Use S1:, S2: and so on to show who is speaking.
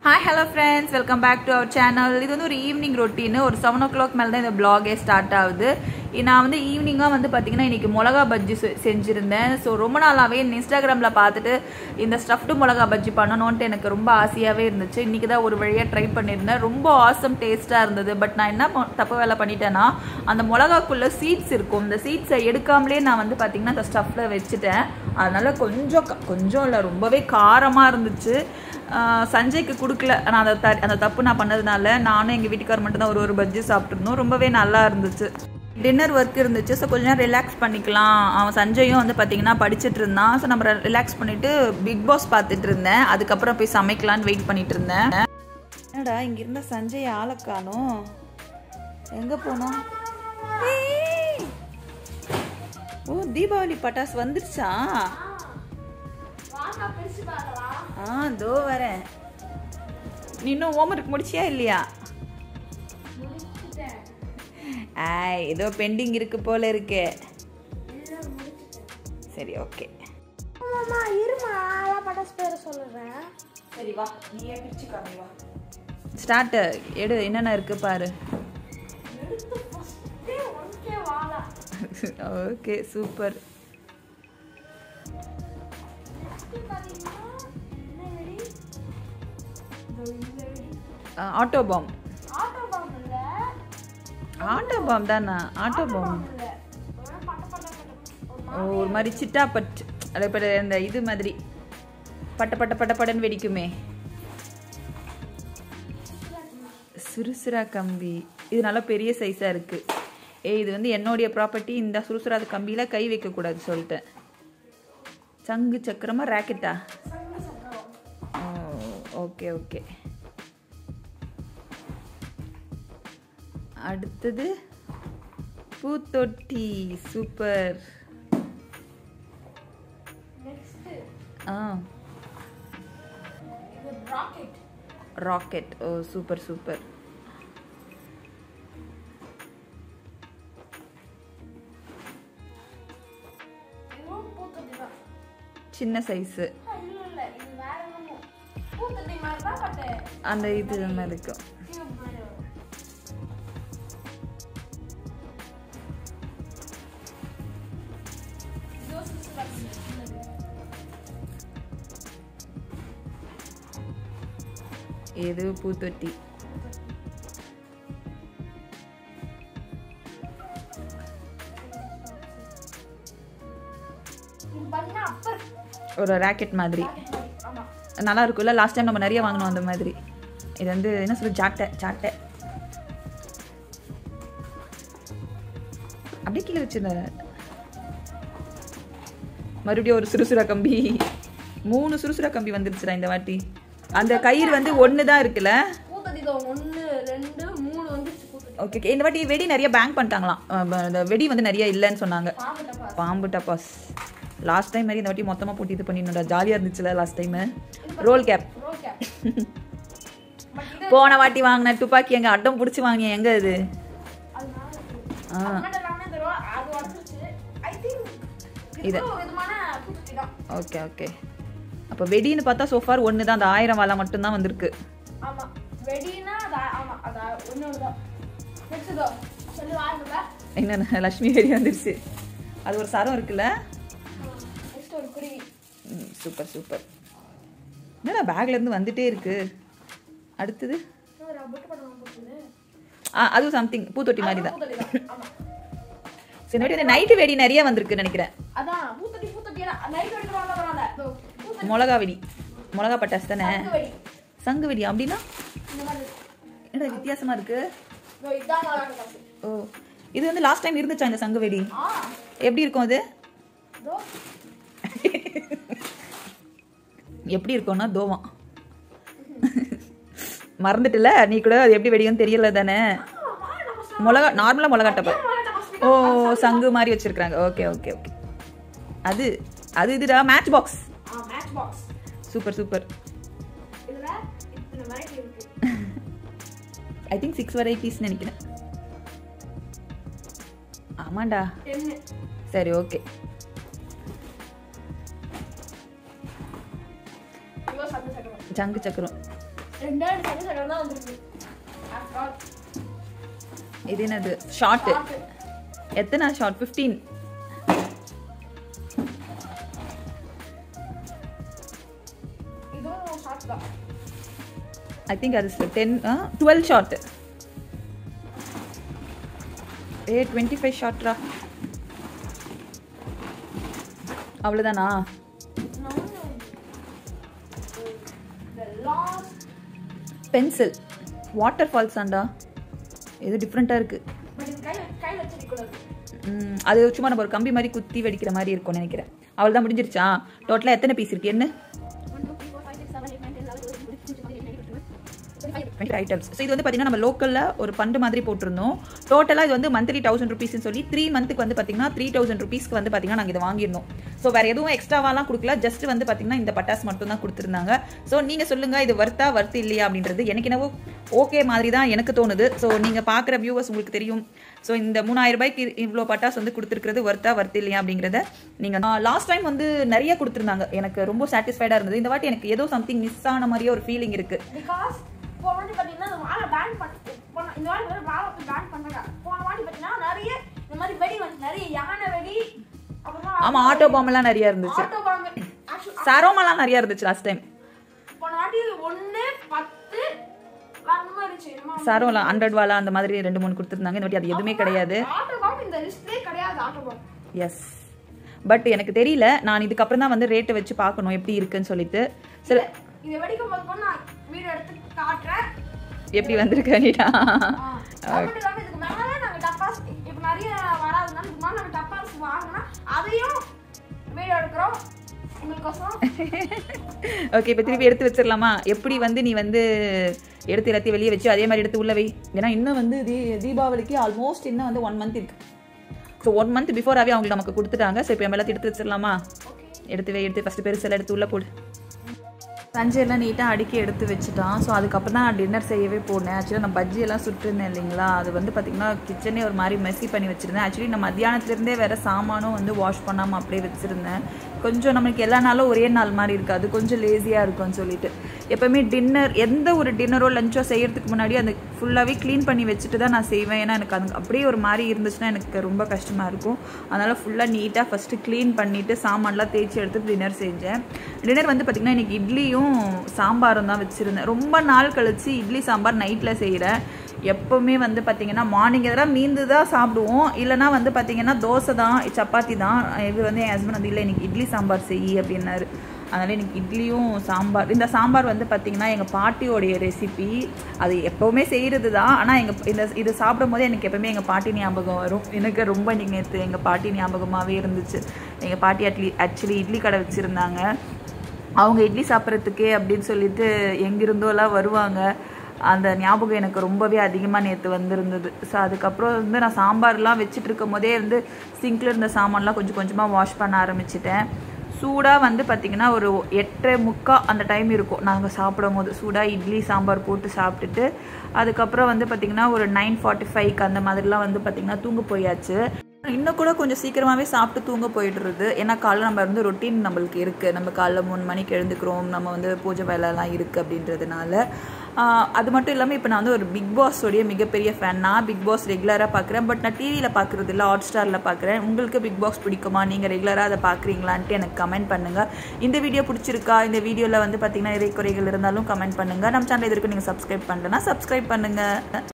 S1: Hi hello friends welcome back to our channel இது வந்து ஒரு ஈவினிங் ரொட்டீன் ஒரு செவன் ஓ கிளாக் மேலே தான் இந்த பிளாகே ஸ்டார்ட் ஆகுது நான் வந்து ஈவினிங்காக வந்து பார்த்தீங்கன்னா இன்றைக்கி மிளகா பஜ்ஜி செ- செஞ்சுருந்தேன் ஸோ ரொம்ப நாளாகவே இன்ஸ்டாகிராமில் பார்த்துட்டு இந்த ஸ்டஃப்டு மிளகா பஜ்ஜி பண்ணணுன்ட்டு எனக்கு ரொம்ப ஆசையாகவே இருந்துச்சு இன்றைக்கி தான் ஒரு வழியாக ட்ரை பண்ணியிருந்தேன் ரொம்ப ஆசம் டேஸ்ட்டாக இருந்தது பட் நான் என்ன ப- தப்பு வேலை பண்ணிட்டேன்னா அந்த மிளகாக்குள்ளே சீட்ஸ் இருக்கும் இந்த சீட்ஸை எடுக்காமலே நான் வந்து பார்த்தீங்கன்னா அந்த ஸ்டஃப்பில் வச்சுட்டேன் அதனால கொஞ்சம் க- கொஞ்சம் இல்லை ரொம்பவே காரமாக இருந்துச்சு ஆஹ் சஞ்சய்க்கு கொடுக்கல நான் அந்த த அந்த தப்பு நான் பண்ணதுனால நானும் எங்கள் வீட்டுக்கார் மட்டும் தான் ஒரு ஒரு பஜ்ஜி சாப்பிட்ருந்தோம் ரொம்பவே நல்லா இருந்துச்சு டின்னர் ஒர்க் இருந்துச்சு ஸோ கொஞ்ச நேரம் ரிலாக்ஸ் பண்ணிக்கலாம் அவன் சஞ்சயும் வந்து பார்த்தீங்கன்னா படிச்சுட்டு இருந்தான் ஸோ நம்ம ரிலாக்ஸ் பண்ணிட்டு பிக் பாஸ் பார்த்துட்டு இருந்தேன் அதுக்கப்புறம் போய் சமைக்கலான்னு வெயிட் பண்ணிட்டு இருந்தேன் என்னடா இங்க இருந்த சஞ்சய் ஆளை காணோம் எங்க போனோம் ஏய்! ஓ தீபாவளி பட்டாசு வந்துருச்சா ஆ தோ வரேன் நீ இன்னும் ஹோம்ஒர்க் முடிச்சியா இல்லையா ஆய் ஏதோ பெண்டிங் இருக்கு போல இருக்கு சரி ஓகே
S2: அம்மா இருமா நான் பட்டாசு பேரை சொல்லுறேன்
S1: சரி வா நீயே பிரிச்சு காமி வா ஸ்டார்ட் எடு என்னென்ன இருக்கு பாரு
S2: எடுத்து ஃபஸ்ட்டே ஒன்கே வாழா
S1: ஓகே சூப்பர்
S2: நெக்ஸ்ட் பார்த்தீங்கன்னா என்ன வெடி இதோ இந்த வெடி
S1: ஆட்டோ பாம்
S2: ஆட்டோ பாம் இல்ல
S1: ஆட்டோ பாம் தானா ஆட்டோ பாம்
S2: இல்ல ஒரு பட்ட பட்ட பட்ட ஒரு மா-
S1: ஓ, ஒரு மாதிரி சிட்டா பட் அதே போல இந்த இது மாதிரி பட்ட பட்ட பட்ட படன்னு வெடிக்குமே சுறுசுறா கம்பி இது நல்லா பெரிய சைஸாக இருக்கு ஏய் இது வந்து என்னுடைய ப்ராப்பர்ட்டி இந்த சுறுசுறா கம்பியில் கை வைக்கக்கூடாது சொல்லிட்டேன் சங்கு சக்கரமா ராக்கெட்டா
S2: சங்கு சக்கரம்
S1: ஓகே ஓகே அடுத்தது பூத்தொட்டி சூப்பர்
S2: நெக்ஸ்ட்
S1: ஆ
S2: இது ராக்கெட்
S1: ராக்கெட் ஓ சூப்பர் சூப்பர்
S2: இதுவும் பூத்தொட்டி தான்
S1: சின்ன சைஸு
S2: ஆ, இல்ல இல்ல இது வேற என்னமோ பூத்தொட்டி மாதிரி தான் பட்
S1: அந்த இது மாதிரி இருக்கும்
S2: டியூப் மாதிரி வரும் இதோ சிஸ்டர் சின்னது
S1: எது பூத்தொட்டி
S2: இது பார்த்தீங்கன்னா அப்பர்
S1: ஒரு ராக்கெட் மாதிரி
S2: ஆமா
S1: நல்லா இருக்கும்ல லாஸ்ட் டைம் நம்ம நிறைய வாங்கினோம் அந்த மாதிரி இது வந்து என்ன சொல்லு ஜாட்டை ஜாட்டை அப்படியே கீழே வச்சிருந்த மறுபடியும் ஒரு சுறுசுறா கம்பி மூணு சுறுசுறா கம்பி வந்துருச்சுடா இந்த வாட்டி அந்த கயிறு வந்து ஒன்று தான் இருக்குல்ல
S2: பூத்தொட்டி தான் ஒன்று ரெண்டு மூணு வந்துருச்சு பூத்தொட்டி
S1: ஓகே ஓகே இந்த வாட்டி வெடி நிறைய பேங்க் பண்ணிட்டாங்களாம் அஹ் ப- இந்த வெடி வந்து நிறைய இல்லைன்னு சொன்னாங்க
S2: பாம்பு டப்பா
S1: பாம்பு டப்பாஸ் லாஸ்ட் டைம் மாதிரி இந்த வாட்டி மொத்தமாக போட்டு இது பண்ணிடணும்டா ஜாலியாக இருந்துச்சுல last time roll cap
S2: roll cap but இது
S1: போன வாட்டி வாங்கின துப்பாக்கி எங்க அட்டம் பிடிச்சி வாங்கினேன் எங்க இது
S2: அது மேல இருக்கு
S1: ஆ.
S2: அது முன்னாடி எல்லாமே தருவா அது உடச்சிருச்சு ஐ திங்க்
S1: இது.
S2: இது ஒரு விதமான பூத்தொட்டி தான்
S1: ஓகே ஓகே அப்போ வெடின்னு பார்த்தா சோஃபார் ஒன்று தான் அந்த ஆயிரம் வாழை மட்டும்தான் வந்திருக்கு
S2: ஆமா வெடினா அது ஆமா அது ஒன்னொன்று தான் நெக்ஸ்ட் இதோ சொல்லி வாங்குல
S1: என்னென்ன லக்ஷ்மி வெடி வந்துருச்சு அது ஒரு சரம் இருக்குல்ல
S2: நெக்ஸ்ட் ஒரு குருவி
S1: ம், சூப்பர் சூப்பர் என்னடா பேக்ல இருந்து வந்துட்டே இருக்கு அடுத்தது
S2: ஒரு புட்டு படம் போட்டுது
S1: ஆ அதுவும் சம்திங் பூத்தொட்டி மாதிரி தான்
S2: பூத்தொட்டி தான் ஆமா
S1: சரி இந்த வாட்டி நைட்டு வெடி நிறைய வந்திருக்கு நினைக்கிறேன்
S2: அதான் பூத்தொட்டி பூத்தொட்டி நைட் வரைக்கும் வரல வரல இதோ, பூத்தொட்டி
S1: மிளகா வெடி மிளகா பட்டாசு தானே
S2: சங்கு வெடி
S1: சங்கு வெடி அப்படின்னா
S2: இந்த மாதிரி
S1: என்னடா வித்தியாசமா இருக்கு
S2: இதோ இதான் மிளகா காசு
S1: ஓ இது வந்து லாஸ்ட் டைம் இருந்துச்சா இந்த சங்கு வெடி
S2: ஆ
S1: எப்படி இருக்கும் அது
S2: இதோ
S1: எப்படி இருக்கும்னா தோவம் மறந்துட்டுல நீ கூட அது எப்படி வெடிக்கும்னு தெரியல தானே மிளகா நார்மலாக மிளகா டப்பா ஓ சங்கு மாதிரி வச்சிருக்காங்க ஓகே ஓகே ஓகே அது அது இதுடா மேட்ச் பாக்ஸ்
S2: ஆ மேட்ச் பாக்ஸ்
S1: சூப்பர் சூப்பர்
S2: இதுல இத்தனை வெரைட்டி இருக்கு
S1: ஐ திங்க் சிக்ஸ் வெரைட்டிஸ் நினைக்கிறேன் ஆமாண்டா
S2: டென்னு
S1: சரி ஓகே
S2: இவ்வளோ சங்கு சக்கரம்
S1: சங்கு சக்கரம்
S2: ரெண்டே ரெண்டு சனி சக்கரம் தான் வந்திருக்கு After all,
S1: இது என்னது ஷார்ட்டு
S2: short.
S1: எத்தனை ஷார்ட் ஃபிஃப்டீன்
S2: இதுவும் short தான்
S1: ஐ திங்க் அது ten twelve short a twenty five ஷார்ட்ரா அவ்வளோதானா
S2: No, no. The last
S1: pencil water falls ஆண்டா இது டிஃப்ரெண்ட்டாக இருக்குது
S2: பட் இது கையில் கையில் வச்சிருக்கூடாது
S1: ம், அது சும்மா நம்ம ஒரு கம்பி மாதிரி குத்தி வெடிக்கிற மாதிரி இருக்கும்னு நினைக்கிறேன் அவள் தான் முடிஞ்சிருச்சா டோட்டலாக எத்தனை பீஸ் இருக்கு என்ன
S2: one two three four five six seven eight nine ten eleven twelve twenty five
S1: items so இது வந்து பார்த்தீங்கன்னா நம்ம லோக்கலில் ஒரு பண்டு மாதிரி போட்டிருந்தோம் டோட்டலாக இது வந்து மந்த்லி தௌசண்ட் ருபீஸ்னு சொல்லி த்ரீ மந்த்துக்கு வந்து பார்த்தீங்கன்னா த்ரீ தௌசண்ட் ருபீஸ்க்கு வந்து பார்த்தீங்கன்னா நாங்கள் இதை வாங்கியிருந்தோம் ஸோ வேறு எதுவும் எக்ஸ்ட்ராவாலாம் கொடுக்கல ஜஸ்ட் வந்து பார்த்தீங்கன்னா இந்த பட்டாஸ் மட்டும் தான் கொடுத்துருந்தாங்க ஸோ நீங்கள் சொல்லுங்கள் இது வர்த்தா வர்த்து இல்லையா அப்படின்றது எனக்கு என்னவோ ஓகே மாதிரி தான் எனக்கு தோணுது ஸோ நீங்கள் பார்க்குற வியூவர்ஸ் உங்களுக்கு தெரியும் ஸோ இந்த மூணாயிரம் ரூபாய்க்கு இவ்வளோ பட்டாஸ் வந்து கொடுத்துருக்கிறது வர்த்தா வர்த்து இல்லையா அப்படிங்கிறத நீங்கள் லாஸ்ட் டைம் வந்து நிறைய கொடுத்துருந்தாங்க எனக்கு ரொம்ப சாட்டிஸ்ஃபைடாக இருந்தது இந்த வாட்டி எனக்கு ஏதோ சம்திங் மிஸ் ஆன மாதிரியே ஒரு ஃபீலிங் இருக்குது
S2: பிகாஸ் போன வாட்டி பார்த்தீங்கன்னா இந்த வாழை பேன் பண்ணி போன இந்த வாட்டி வந்து வாழை பேன் பண்ணாங்க போன வாட்டி பார்த்தீங்கன்னா நிறைய இந்த மாதிரி வெடி வந்து நிறைய யானை வெடி அப்புறமா
S1: ஆமா ஆட்டோ பாம்பெல்லாம் நிறைய இருந்துச்சு
S2: ஆட்டோ பாம்பு ஆக்சுவலி
S1: சரோமாலாம் நிறைய இருந்துச்சு லாஸ்ட் டைம்
S2: போன வாட்டி ஒன்று பத்து வேற மாதிரி இருந்துச்சு என்னமோ
S1: சரோலாம் ஹண்ட்ரட் வாலா அந்த மாதிரி ரெண்டு மூணு கொடுத்துருந்தாங்க இந்த வாட்டி அது எதுவுமே கிடையாது
S2: ஆட்டோ பாம்பு இந்த லிஸ்ட்லேயே கிடையாது ஆட்டோ பாம்பு
S1: எஸ் பட் எனக்கு தெரியல நான் இதுக்கப்புறம் தான் வந்து ரேட்டை வச்சு பார்க்கணும் எப்படி இருக்குன்னு சொல்லிட்டு சில
S2: இதை வெடிக்கும் போது கூட நான் வீடியோ எடுத்து காட்டுறேன்
S1: எப்படி வந்திருக்கு நீட்டா
S2: அது மட்டும் இல்லாம இதுக்கு மேல நாங்க டப்பாஸ் இப்ப நிறைய வராதுனால இதுக்கு மேல நாங்க டப்பாஸ் வாங்கினா அதையும் வீடியோ எடுக்கிறோம் உங்களுக்கோசரம்
S1: ஓகே இப்போ திருப்பி எடுத்து வச்சிடலாமா எப்படி வந்து நீ வந்து எடுத்து எல்லாத்தையும் வெளியே வச்சு அதே மாதிரி எடுத்து உள்ள வை ஏன்னா இன்னும் வந்து தீ தீபாவளிக்கு ஆல்மோஸ்ட் இன்னும் வந்து ஒன் மந்த் இருக்கு ஸோ ஒன் மந்த் பிஃபோராகவே அவங்களுக்கு நமக்கு கொடுத்துட்டாங்க ஸோ இப்போ நம்ம எல்லாத்தையும் எடுத்து வச்சிடலாமா எடுத்து வை எடுத்து ஃபஸ்ட்டு பெருசெல்லாம் எடுத்து உள்ள போடு சஞ்சயெல்லாம் நீட்டாக அடுக்கி எடுத்து வச்சுட்டான் ஸோ அதுக்கப்புறம் தான் நான் டின்னர் செய்யவே போனேன் ஆக்சுவலாக நான் பஜ்ஜி எல்லாம் சுட்டுருந்தேன் இல்லைங்களா அது வந்து பார்த்திங்கன்னா கிச்சனே ஒரு மாதிரி மெஸ்ஸி பண்ணி வச்சுருந்தேன் ஆக்சுவலி நான் மத்தியானத்துலேருந்தே வேறு சாமானும் வந்து வாஷ் பண்ணாமல் அப்படியே வச்சுருந்தேன் கொஞ்சம் நம்மளுக்கு எல்லா நாளும் ஒரே நாள் மாதிரி இருக்காது கொஞ்சம் லேசியாக இருக்கும்னு சொல்லிட்டு எப்போவுமே டின்னர் எந்த ஒரு டின்னரோ லஞ்சோ செய்யறதுக்கு முன்னாடி அந்த ஃபுல்லாகவே க்ளீன் பண்ணி வச்சுட்டு தான் நான் செய்வேன் ஏன்னா எனக்கு அது அப்படியே ஒரு மாதிரி இருந்துச்சுன்னா எனக்கு ரொம்ப கஷ்டமாக இருக்கும் அதனால் ஃபுல்லாக நீட்டாக ஃபஸ்ட்டு க்ளீன் பண்ணிவிட்டு சாமான்லாம் தேய்ச்சி எடுத்து டின்னர் செஞ்சேன் டின்னர் வந்து பார்த்திங்கன்னா இன்றைக்கி இட்லியும் சாம்பாரும் தான் வச்சுருந்தேன் ரொம்ப நாள் கழித்து இட்லி சாம்பார் நைட்டில் செய்கிறேன் எப்போவுமே வந்து பார்த்திங்கன்னா மார்னிங் எதனா மீந்து தான் சாப்பிடுவோம் இல்லைனா வந்து பார்த்திங்கன்னா தோசை தான் சப்பாத்தி தான் இவர் வந்து என் ஹஸ்பண்ட் வந்து இல்லை இன்னைக்கு இட்லி சாம்பார் செய் அப்படின்னாரு அதனால் எனக்கு இட்லியும் சாம்பார் இந்த சாம்பார் வந்து பார்த்திங்கன்னா எங்கள் பாட்டியோடைய ரெசிபி அது எப்போவுமே செய்கிறது தான் ஆனால் எங்கள் இந்த இது சாப்பிடும் போது எனக்கு எப்போவுமே எங்கள் பாட்டி ஞாபகம் வரும் எனக்கு ரொம்ப இன்னைக்கு நேற்று எங்கள் பாட்டி ஞாபகமாகவே இருந்துச்சு எங்கள் பாட்டி அட்லி ஆக்சுவலி இட்லி கடை வச்சுருந்தாங்க அவங்க இட்லி சாப்பிட்றதுக்கே அப்படின்னு சொல்லிட்டு எங்கிருந்தோலாம் வருவாங்க அந்த ஞாபகம் எனக்கு ரொம்பவே அதிகமாக நேற்று வந்திருந்தது ஸோ அதுக்கப்புறம் வந்து நான் சாம்பார்லாம் வச்சுட்டு இருக்கும் போதே வந்து சிங்கில் இருந்த சாமான்லாம் கொஞ்சம் கொஞ்சமாக வாஷ் பண்ண ஆரம்பிச்சிட்டேன் சூடாக வந்து பார்த்திங்கன்னா ஒரு எட்டரை முக்கா அந்த டைம் இருக்கும் நாங்கள் சாப்பிடும் போது சூடாக இட்லி சாம்பார் போட்டு சாப்பிட்டுட்டு அதுக்கப்புறம் வந்து பார்த்திங்கன்னா ஒரு நைன் ஃபார்ட்டி ஃபைவ்க்கு அந்த மாதிரிலாம் வந்து பார்த்திங்கன்னா தூங்க போயாச்சு இன்னும் கூட கொஞ்சம் சீக்கிரமாகவே சாப்பிட்டு தூங்க போயிடுறது ஏன்னா காலைல நம்ம வந்து ரொட்டீன் நம்மளுக்கு இருக்குது நம்ம காலைல மூணு மணிக்கு எழுந்துக்கிறோம் நம்ம வந்து பூஜை வேலைலாம் இருக்குது அப்படின்றதுனால ஆஹ் அது மட்டும் இல்லாமல் இப்போ நான் வந்து ஒரு பிக் பாஸோடைய மிகப்பெரிய ஃபேன் நான் பிக் பாஸ் ரெகுலராக பார்க்குறேன் பட் நான் டிவியில் பார்க்குறது இல்லை ஹாட் ஸ்டாரில் பார்க்குறேன் உங்களுக்கு பிக் பாஸ் பிடிக்குமா நீங்கள் ரெகுலராக அதை பார்க்குறீங்களான்ட்டு எனக்கு கமெண்ட் பண்ணுங்கள் இந்த வீடியோ பிடிச்சிருக்கா இந்த வீடியோவில் வந்து பார்த்தீங்கன்னா இறை குறைகள் இருந்தாலும் கமெண்ட் பண்ணுங்கள் நம்ம சேனல் இதற்கு நீங்கள் சப்ஸ்கிரைப் பண்ணலன்னா சப்ஸ்கிரைப் பண்ணுங்கள்